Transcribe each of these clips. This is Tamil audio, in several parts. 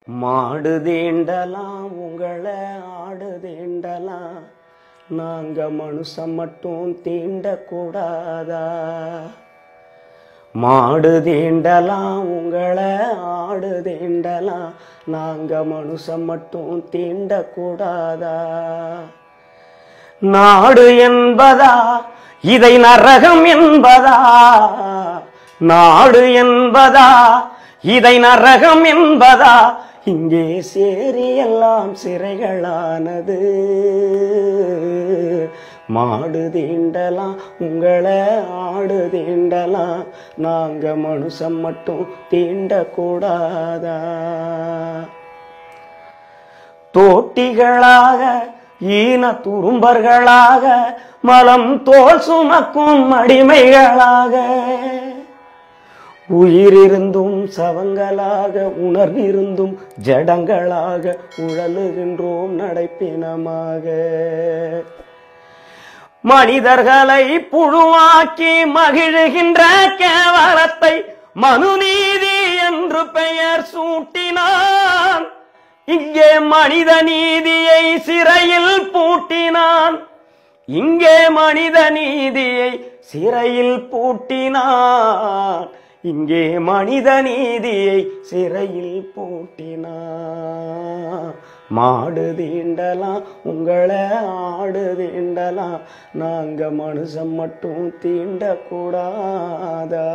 மாடு தீண்டலாம் உங்களை ஆடு தீண்டலாம் நாங்க மனுஷன் மட்டும் தீண்டக்கூடாதா மாடு தீண்டலாம் உங்களை ஆடு தீண்டலாம் நாங்க மனுஷன் மட்டும் தீண்டக்கூடாதா நாடு என்பதா இதை நரகம் என்பதா நாடு என்பதா இதை நரகம் என்பதா இங்கே சேரி எல்லாம் சிறைகளானது மாடு தீண்டலாம் உங்களை ஆடு தீண்டலாம் நாங்க மனுஷன் மட்டும் தீண்டக்கூடாதா தோட்டிகளாக ஈன துரும்பர்களாக மலம் தோல் சுமக்கும் அடிமைகளாக உயிரிருந்தும் சவங்களாக உணர்விருந்தும் ஜடங்களாக உழலுகின்றோம் நடைப்பினமாக மனிதர்களை புழுவாக்கி மகிழுகின்ற கேவலத்தை மனுநீதி என்று பெயர் சூட்டினான் இங்கே மனித நீதியை சிறையில் பூட்டினான் இங்கே மனித நீதியை சிறையில் பூட்டினான் இங்கே மனித நீதியை சிறையில் பூட்டினான் மாடு தீண்டலாம் உங்களை ஆடு தீண்டலாம் நாங்க மனுஷன் மட்டும் தீண்டக்கூடாதா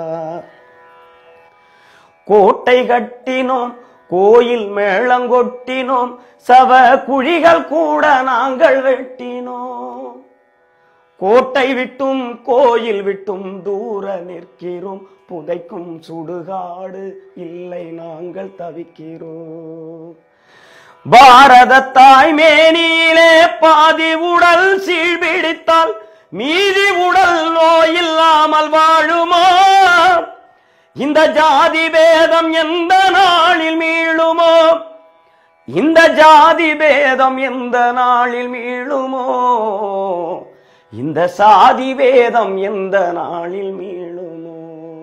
கோட்டை கட்டினோம் கோயில் மேளங்கொட்டினோம் சவ குழிகள் கூட நாங்கள் வெட்டினோம் கோட்டை விட்டும் கோயில் விட்டும் தூர நிற்கிறோம் புதைக்கும் சுடுகாடு இல்லை நாங்கள் தவிக்கிறோம் பாரத தாய் மேனியிலே பாதி உடல் சீழ்பிடித்தால் மீதி உடல் நோயில்லாமல் வாழுமா இந்த ஜாதி பேதம் எந்த நாளில் மீளுமோ இந்த ஜாதி பேதம் எந்த நாளில் மீளுமோ இந்த சாதி வேதம் எந்த நாளில் மீளுமோ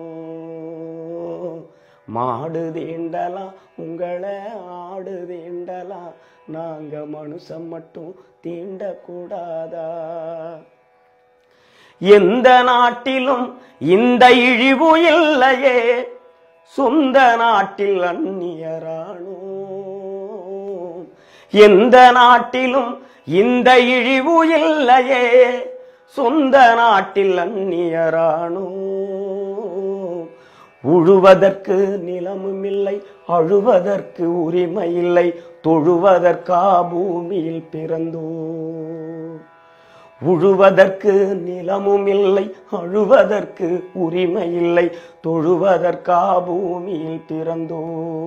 மாடு தீண்டலாம் உங்களை ஆடு தீண்டலாம் நாங்க மனுஷன் மட்டும் தீண்டக்கூடாதா எந்த நாட்டிலும் இந்த இழிவு இல்லையே சொந்த நாட்டில் அந்நியரானோ எந்த நாட்டிலும் இந்த இழிவு இல்லையே சொந்த நாட்டில் அந்நியரானோ உழுவதற்கு நிலமும் இல்லை அழுவதற்கு உரிமை இல்லை தொழுவதற்கா பூமியில் பிறந்தோ உழுவதற்கு நிலமும் இல்லை அழுவதற்கு உரிமை இல்லை தொழுவதற்கா பூமியில் பிறந்தோ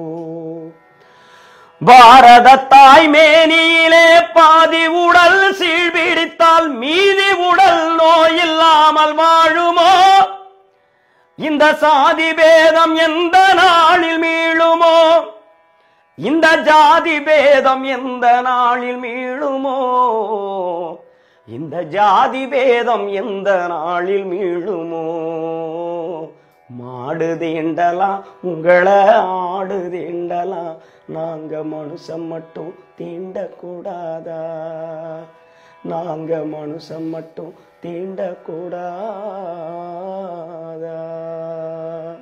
பாரத தாய் மேனியிலே பாதி உடல் சீழ்பிடித்தால் மீதி உடல் நோயில்லாமல் வாழுமோ இந்த சாதி பேதம் எந்த நாளில் மீளுமோ இந்த ஜாதி பேதம் எந்த நாளில் மீளுமோ இந்த ஜாதி பேதம் எந்த நாளில் மீளுமோ மாடு தீண்டலாம் உங்களை ஆடு தீண்டலாம் நாங்க மனுஷன் மட்டும் தீண்டக்கூடாதா நாங்க மனுஷன் மட்டும் தீண்டக்கூடாதா